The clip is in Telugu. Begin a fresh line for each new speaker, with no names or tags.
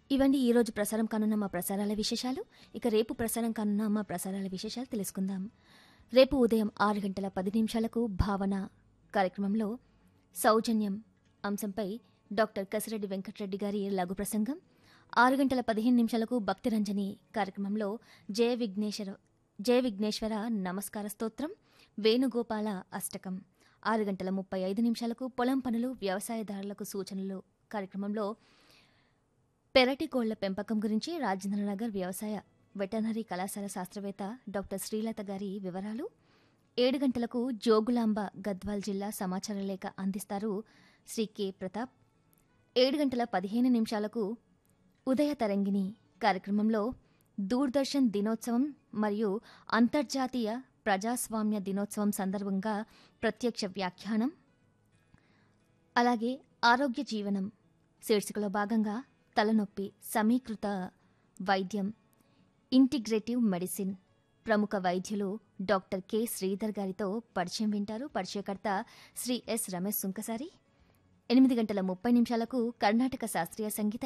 ఇవన్నీ ఈ రోజు ప్రసారం కానున్న మా ప్రసారాల విశేషాలు ఇక రేపు ప్రసారం కానున్న మా ప్రసారాల విశేషాలు తెలుసుకుందాం రేపు ఉదయం ఆరు గంటల పది నిమిషాలకు భావన కార్యక్రమంలో సౌజన్యం అంశంపై డాక్టర్ కసిరెడ్డి వెంకటరెడ్డి గారి లఘు ప్రసంగం ఆరు గంటల పదిహేను నిమిషాలకు భక్తిరంజని కార్యక్రమంలో జయ విఘ్నేశ్వర జయ విఘ్నేశ్వర నమస్కార స్తోత్రం వేణుగోపాల అష్టకం ఆరు గంటల ముప్పై ఐదు నిమిషాలకు పొలం పనులు వ్యవసాయదారులకు సూచనలు కార్యక్రమంలో పెరటి కోళ్ల పెంపకం గురించి రాజేంద్రనగర్ వ్యవసాయ వెటర్నరీ కళాశాల శాస్త్రవేత్త డాక్టర్ శ్రీలత గారి వివరాలు ఏడు గంటలకు జోగులాంబ గద్వాల్ జిల్లా సమాచార లేఖ అందిస్తారు శ్రీ కె ప్రతాప్ ఏడు గంటల పదిహేను నిమిషాలకు ఉదయ తరంగిణి కార్యక్రమంలో దూరదర్శన్ దినోత్సవం మరియు అంతర్జాతీయ ప్రజాస్వామ్య దినోత్సవం సందర్భంగా ప్రత్యక్ష వ్యాఖ్యానం అలాగే ఆరోగ్య జీవనం శీర్షికలో భాగంగా తలనొప్పి సమీకృత వైద్యం ఇంటిగ్రేటివ్ మెడిసిన్ ప్రముఖ వైద్యులు డాక్టర్ కె శ్రీధర్ గారితో పరిచయం వింటారు పరిచయకర్త శ్రీ ఎస్ రమేష్ సుంకసారి ఎనిమిది గంటల ముప్పై నిమిషాలకు కర్ణాటక శాస్త్రీయ సంగీత